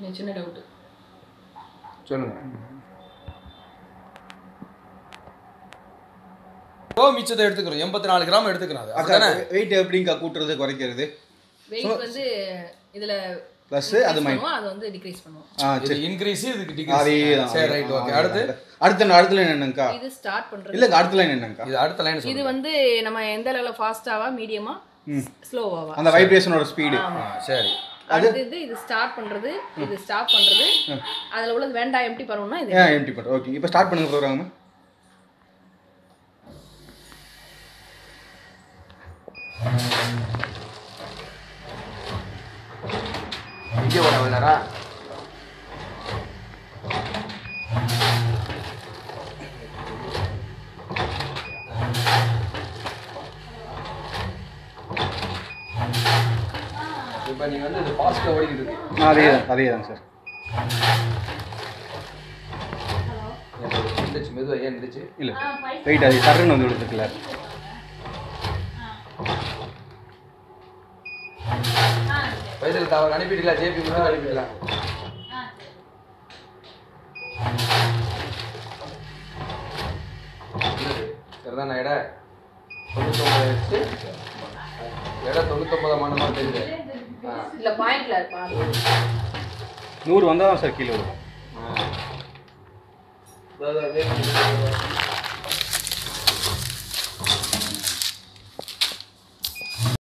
எனக்கு சின்ன டவுட்டு சொல்லுங்க ஓ மிச்சத்தை எடுத்துக்கிறோம் எண்பத்தி நாலு கிராம் எடுத்துக்கிறோம் அது அக்கா அதுதானே வெயிட் எப்படிங்கக்கா கூட்டுறது குறைக்கிறது வெயிட் வந்து இதுல ப்ளஸ் increase அது மைனஸ் பண்ணுவோம் அது வந்து டிக்ரீஸ் பண்ணுவோம் ஆ இது சரி இன்க்ரீஸ் இதுக்கு அதே டிக்ரீஸ் தான் சரி ரைட் ஓகே அடுத்து அடுத்த அடுத்த லைன் என்னங்கக்கா இது ஸ்டார்ட் பண்றது இல்லைங்க அடுத்த லைன் என்னங்கக்கா இது அடுத்த லைன் இது சொல்லுங்க வந்து நம்ம எந்த லெவலில் ஃபாஸ்டாவா மீடியமா ஸ்லோவாவா அந்த வைப்ரேஷனோட ஸ்பீடு ஆ, சரி அடுத்தது இது ஸ்டார்ட் பண்றது இது ஸ்டாப் பண்றது அதுல உள்ளது வேண்டாம் எம்டி பண்ணணும்னா இது ஏன் எம்டி பண்ணுறோம் ஓகே இப்போ ஸ்டார்ட் பண்ணுங்க ப்ரோக்ராம் இங்கே வர விளையாடா இப்போ நீங்க வந்து இது ஃபாஸ்ட்டில் ஓடிக்கிட்டு இருக்கு அதே தான் அதே தான் சார் இருந்துச்சு மெதுவாக ஏன் இருந்துச்சு இல்லை வெயிட் அது டர்ன்னு வந்து விழுந்துருக்குல்ல வயதில் தவறு அனுப்பிடலாம் ஜேபி மட்டும் அனுப்பிடலாம் சரிதான் எடை தொண்ணூத்தொம்பது ஆயிடுச்சு எடை தொண்ணூத்தொம்பதாம் மாதிரி தெரியுது ஆ இல்ல பாயிண்ட்ல இருப்பா நூறு வந்தால் தான் சார் கீழே வரும் அதாவது அதே